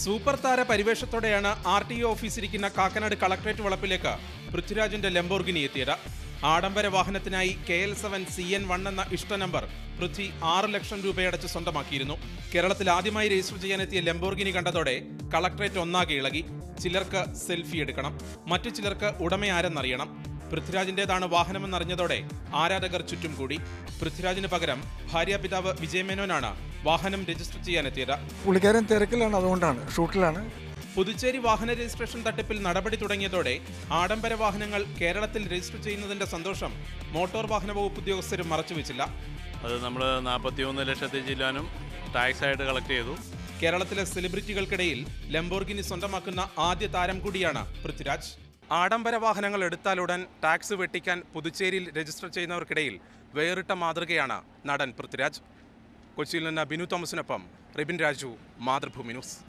super താര പരിവേഷത്തോടെയാണ് R T O ഓഫീസിരിക്കുന്ന കാക്കനാട് കളക്ടറേറ്റ് വളപ്പിലേക്ക് പൃഥ്വിരാജിന്റെ ലംബോർഗിനി എത്തിയത് ആഡംബര വാഹനത്തിനായി K L seven C N one എന്ന ഇഷ്ട നമ്പർ പൃഥ്വി ആറ് ലക്ഷം രൂപയടച്ച് സ്വന്തമാക്കിയിരുന്നു കേരളത്തിൽ ആദ്യമായി രജിസ്റ്റർ ചെയ്യാനെത്തിയ ലംബോർഗിനി കണ്ടതോടെ കളക്ടറേറ്റ് ഒന്നാകെ ഇളകി ചിലർക്ക് സെൽഫി എടുക്കണം മറ്റു ചിലർക്ക് ഉടമയാരെന്നറിയണം പൃഥ്വിരാജിന്റേതാണ് വാഹനമെന്നറിഞ്ഞതോടെ ആരാധകർ ചുറ്റും കൂടി പൃഥ്വിരാജിന് പകരം ഭാര്യാപിതാവ് വിജയമേനോനാണ് വാഹനം രജിസ്റ്റർ ചെയ്യാനെത്തിയത് പുള്ളിക്കാരൻ തിരക്കിലാണ് അതുകൊണ്ടാണ് ഷൂട്ടിലാണ് പുതുച്ചേരി വാഹന രജിസ്ട്രേഷൻ തട്ടിപ്പിൽ നടപടി തുടങ്ങിയതോടെ ആഡംബര വാഹനങ്ങൾ കേരളത്തിൽ രജിസ്റ്റർ ചെയ്യുന്നതിന്റെ സന്തോഷം മോട്ടോർ വാഹന വകുപ്പ് ഉദ്യോഗസ്ഥരും മറച്ചുവെച്ചില്ല അത് നമ്മൾ നാൽപ്പത്തിയൊന്ന് ലക്ഷത്തി ചില്ലാനും ടാക്സ് ആയിട്ട് കളക്ട് ചെയ്തു കേരളത്തിലെ സെലിബ്രിറ്റികൾക്കിടയിൽ ലംബോർഗിനി സ്വന്തമാക്കുന്ന ആദ്യ താരം കൂടിയാണ് പൃഥ്വിരാജ് ആഡംബര വാഹനങ്ങൾ എടുത്താലുടൻ ടാക്സ് വെട്ടിക്കാൻ പുതുച്ചേരിയിൽ രജിസ്റ്റർ ചെയ്യുന്നവർക്കിടയിൽ വേറിട്ട മാതൃകയാണ് നടൻ പൃഥ്വിരാജ് കൊച്ചിയിൽ നിന്ന് ബിനു തോമസിനൊപ്പം റിബിൻ രാജു മാതൃഭൂമി ന്യൂസ്